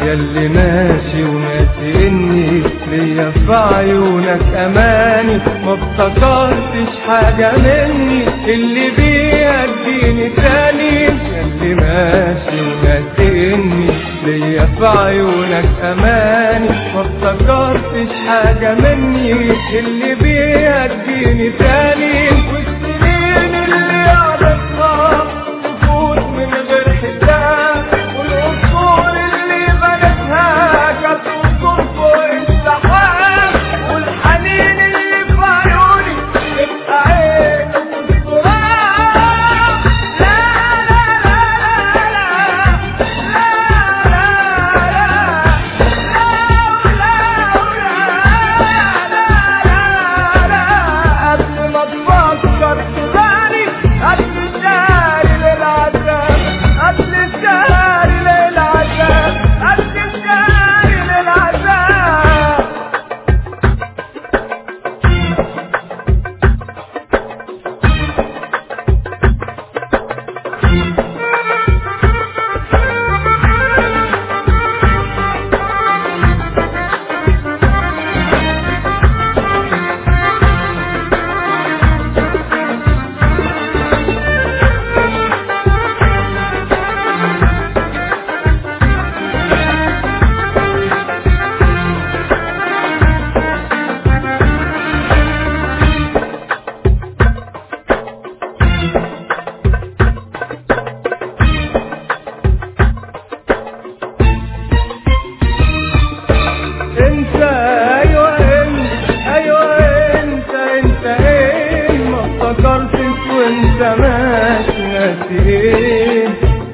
ياللي ماشي وناسي اني ليا في عيونك اماني ما افتكرتش حاجة مني اللي بيها تجيني تاني ياللي ماشي وناسي اني ليا في عيونك اماني ما افتكرتش حاجة مني اللي بيها تجيني تاني والسنين اللي قعدتها تفوت من غير حساب والأصول اللي بنتها كانت أصول فوق السحاب والحنين اللي في عيوني يبقى عينه في التراب لا لا قبل ما تفكر تباني قبل الشهر للعذاب قبل الشهر للعذاب قبل الشهر للعذاب انت ايوه انت ايوه انت انت ايه ما افتكرتش وانت ماشي ناسي ايه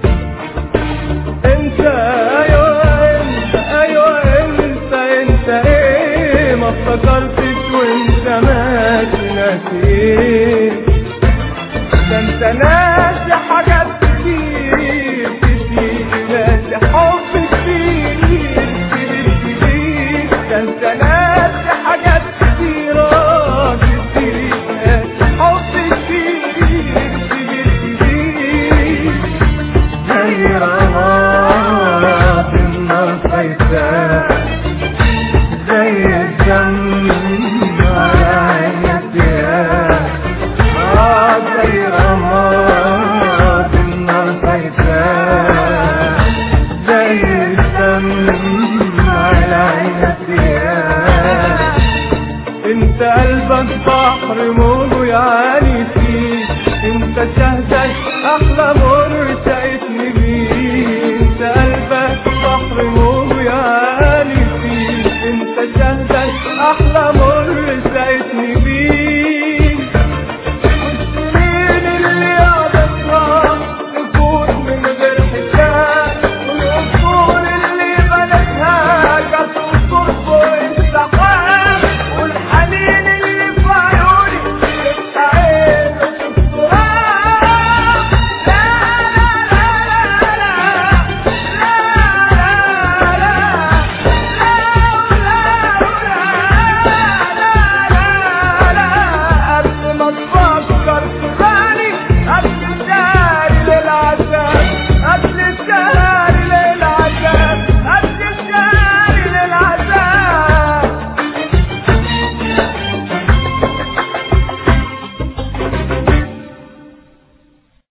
انت ايوه انت ايوه انت انت ايه ما افتكرتش وانت ماشي ناسي ايه ده انت ناسي حاجات كتير كتير ناسي حب كتير كتير كتير ده انت ناسي حاجات كتيرة كتير ناسي حب كتير كتير كتير زي رماد النار فايتاه زي الدم على عينك آه زي رماد النار فايتاه زي الدم على عينك انت قلبك بحر موجه يعاني فيه انت سهل